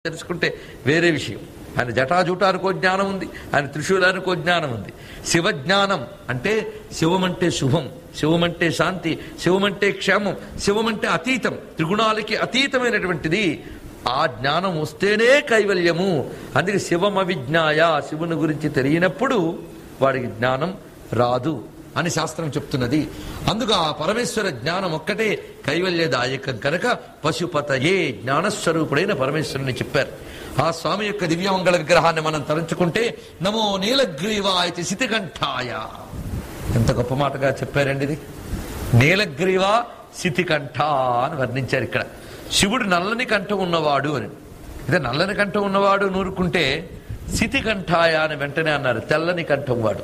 తెలుసుకుంటే వేరే విషయం ఆయన జటాజుటానికో జ్ఞానం ఉంది ఆయన త్రిశూలానికో జ్ఞానం ఉంది శివజ్ఞానం అంటే శివమంటే శుభం శివమంటే శాంతి శివమంటే క్షేమం శివమంటే అతీతం త్రిగుణాలకి అతీతమైనటువంటిది ఆ జ్ఞానం వస్తేనే కైవల్యము అందుకే శివం అవిజ్ఞాయ శివుని గురించి తెలియనప్పుడు వాడికి జ్ఞానం రాదు అని శాస్త్రం చెప్తున్నది అందుకు ఆ పరమేశ్వర జ్ఞానం ఒక్కటే కైవల్యదాయకం కనుక పశుపతయే జ్ఞానస్వరూపుడైన పరమేశ్వరుని చెప్పారు ఆ స్వామి యొక్క దివ్యమంగళ విగ్రహాన్ని మనం తలంచుకుంటే నమో నీలగ్రీవాయ శితికంఠాయ ఎంత గొప్ప మాటగా చెప్పారండి ఇది నీలగ్రీవ శితికంఠ అని వర్ణించారు ఇక్కడ శివుడు నల్లని కంఠం ఉన్నవాడు అని ఇదే నల్లని కంఠం ఉన్నవాడు నూరుకుంటే శితికంఠాయ అని వెంటనే అన్నారు తెల్లని కంఠం వాడు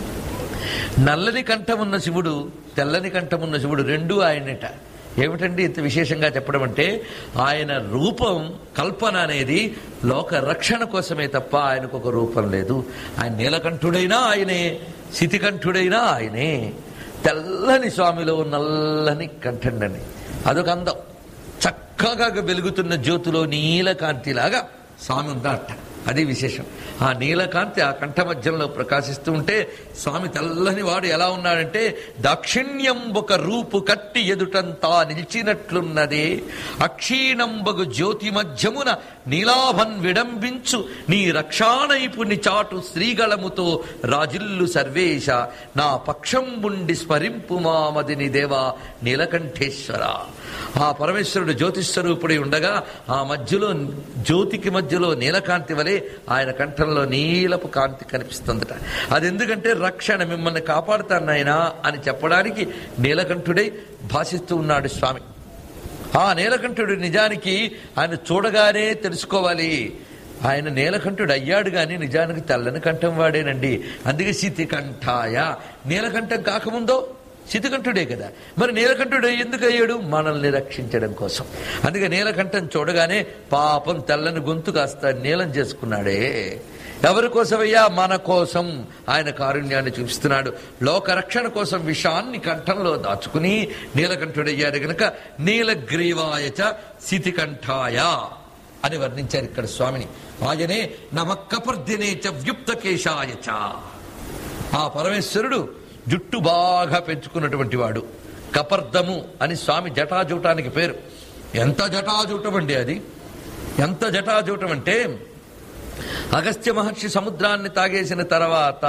నల్లని కంఠం ఉన్న శివుడు తెల్లని కంఠం ఉన్న శివుడు రెండూ ఆయనట ఏమిటండి ఇంత విశేషంగా చెప్పడం అంటే ఆయన రూపం కల్పన అనేది లోక రక్షణ కోసమే తప్ప ఆయనకు ఒక రూపం లేదు ఆయన నీలకంఠుడైనా ఆయనే శితికంఠుడైనా ఆయనే తెల్లని స్వామిలో నల్లని కంఠండండి అదొక అందం చక్కగా వెలుగుతున్న జ్యోతిలో నీలకాంతిలాగా స్వామి ఉందట అది విశేషం ఆ నీలకాంతి ఆ కంఠ మధ్యంలో ప్రకాశిస్తూ ఉంటే స్వామి తెల్లని వాడు ఎలా ఉన్నాడంటే దాక్షిణ్యం ఒక రూపు కట్టి ఎదుటంతా నిలిచినట్లున్నదే అక్షీణంబగు జ్యోతి మధ్యమున నీలాభన్ విడంబించు నీ రక్షానైపుని చాటు శ్రీగళముతో రాజిల్లు సర్వేశ నా పక్షం ఉండి స్మరింపు మామదిని దేవా నీలకంఠేశ్వర ఆ పరమేశ్వరుడు జ్యోతిస్వరూపుడై ఉండగా ఆ మధ్యలో జ్యోతికి మధ్యలో నీలకాంతి వలె ఆయన కంఠంలో నీలపు కాంతి కనిపిస్తుందట అది ఎందుకంటే రక్షణ మిమ్మల్ని కాపాడుతాను నాయనా అని చెప్పడానికి నీలకంఠుడై భాషిస్తూ ఉన్నాడు స్వామి ఆ నీలకంఠుడు నిజానికి ఆయన చూడగానే తెలుసుకోవాలి ఆయన నీలకంఠుడు అయ్యాడు గాని నిజానికి తెల్లని కంఠం వాడేనండి అందుకే శీతి కంఠాయ నీలకంఠం కాకముందో శితికంఠుడే కదా మరి నీలకంఠుడు ఎందుకు అయ్యాడు మనల్ని రక్షించడం కోసం అందుకే నీలకంఠం చూడగానే పాపం తెల్లని గొంతు కాస్త నీలం చేసుకున్నాడే ఎవరి కోసమయ్యా మన కోసం ఆయన కారుణ్యాన్ని చూపిస్తున్నాడు లోక రక్షణ కోసం విషాన్ని కంఠంలో దాచుకుని నీలకంఠుడయ్యాడు గనక నీలగ్రీవాయచ శితికంఠాయ అని వర్ణించారు ఇక్కడ స్వామిని ఆయనే నమక్కపర్దినే చ వ్యుప్తకేశాయచ ఆ పరమేశ్వరుడు జుట్టు బాగా పెంచుకున్నటువంటి వాడు కపర్దము అని స్వామి జటాజూటానికి పేరు ఎంత జటాజూటం అండి అది ఎంత జటాజూటం అంటే అగస్త్య మహర్షి సముద్రాన్ని తాగేసిన తర్వాత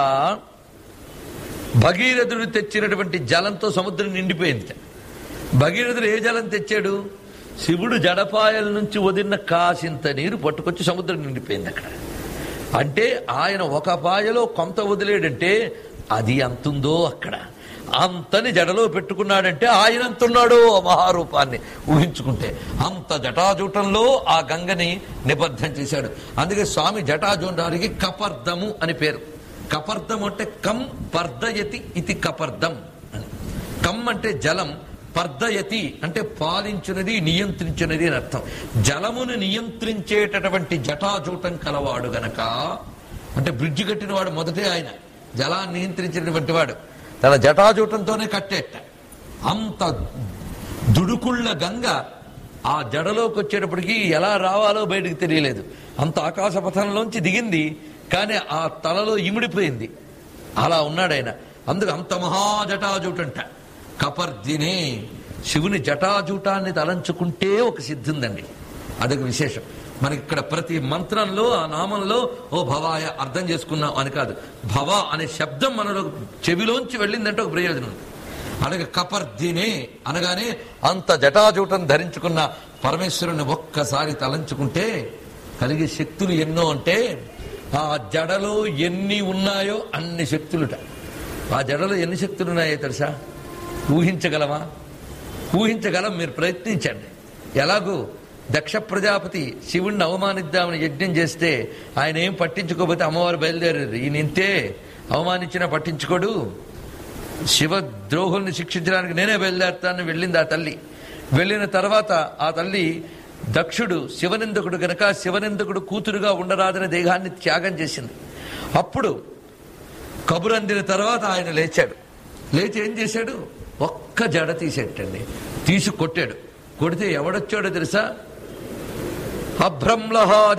భగీరథుడు తెచ్చినటువంటి జలంతో సముద్రం నిండిపోయింది భగీరథుడు ఏ జలం తెచ్చాడు శివుడు జడపాయల నుంచి వదిలిన కాసింత నీరు పట్టుకొచ్చి సముద్రం నిండిపోయింది అక్కడ అంటే ఆయన ఒక పాయలో కొంత వదిలేడంటే అది అంతుందో అక్కడ అంతని జడలో పెట్టుకున్నాడంటే ఆయన అంతున్నాడో ఆ మహారూపాన్ని ఊహించుకుంటే అంత జటాజూటంలో ఆ గంగని నిబద్ధం చేశాడు అందుకే స్వామి జటాజూటానికి కపర్దము అని పేరు కపర్దం అంటే కం పర్దయతి ఇది కపర్దం అని కమ్ అంటే జలం పర్దయతి అంటే పాలించినది నియంత్రించినది అని అర్థం జలమును నియంత్రించేటటువంటి జటాజూటం కలవాడు గనక అంటే బ్రిడ్జి కట్టిన వాడు మొదటే ఆయన జలాన్ని నియంత్రించినటువంటి వాడు తన జటాజూటంతోనే కట్టేట అంత దుడుకుళ్ళ గంగ ఆ జడలోకి వచ్చేటప్పటికి ఎలా రావాలో బయటికి తెలియలేదు అంత ఆకాశ పథంలోంచి దిగింది కానీ ఆ తలలో ఇమిడిపోయింది అలా ఉన్నాడు ఆయన అందుకు అంత మహాజటాజూటంట కపర్దినే శివుని జటాజూటాన్ని తలంచుకుంటే ఒక సిద్ధి ఉందండి అదొక విశేషం మనకి ఇక్కడ ప్రతి మంత్రంలో ఆ నామంలో ఓ భవాయ అర్థం చేసుకున్నాం అని కాదు భవ అనే శబ్దం మనలో చెవిలోంచి వెళ్ళిందంటే ఒక ప్రయోజనం ఉంది అలాగే కపర్దినే అనగానే అంత జటాజూటం ధరించుకున్న పరమేశ్వరుని ఒక్కసారి తలంచుకుంటే కలిగే శక్తులు ఎన్నో అంటే ఆ జడలో ఎన్ని ఉన్నాయో అన్ని శక్తులుట ఆ జడలో ఎన్ని శక్తులు ఉన్నాయో తెలుసా ఊహించగలమా ఊహించగలం మీరు ప్రయత్నించండి ఎలాగూ దక్ష ప్రజాపతి శివుణ్ణి అవమానిద్దామని యజ్ఞం చేస్తే ఆయన ఏం పట్టించుకోకపోతే అమ్మవారు బయలుదేరారు ఈయన ఇంతే అవమానించినా పట్టించుకోడు శివ ద్రోహుల్ని శిక్షించడానికి నేనే బయలుదేరుతానని వెళ్ళింది ఆ తల్లి వెళ్ళిన తర్వాత ఆ తల్లి దక్షుడు శివనిందకుడు గనక శివనిందకుడు కూతురుగా ఉండరాదని దేహాన్ని త్యాగం చేసింది అప్పుడు కబురందిన తర్వాత ఆయన లేచాడు లేచి ఏం చేశాడు ఒక్క జడ తీసేటండి తీసి కొట్టాడు కొడితే ఎవడొచ్చాడో తెలుసా అభ్రంలహ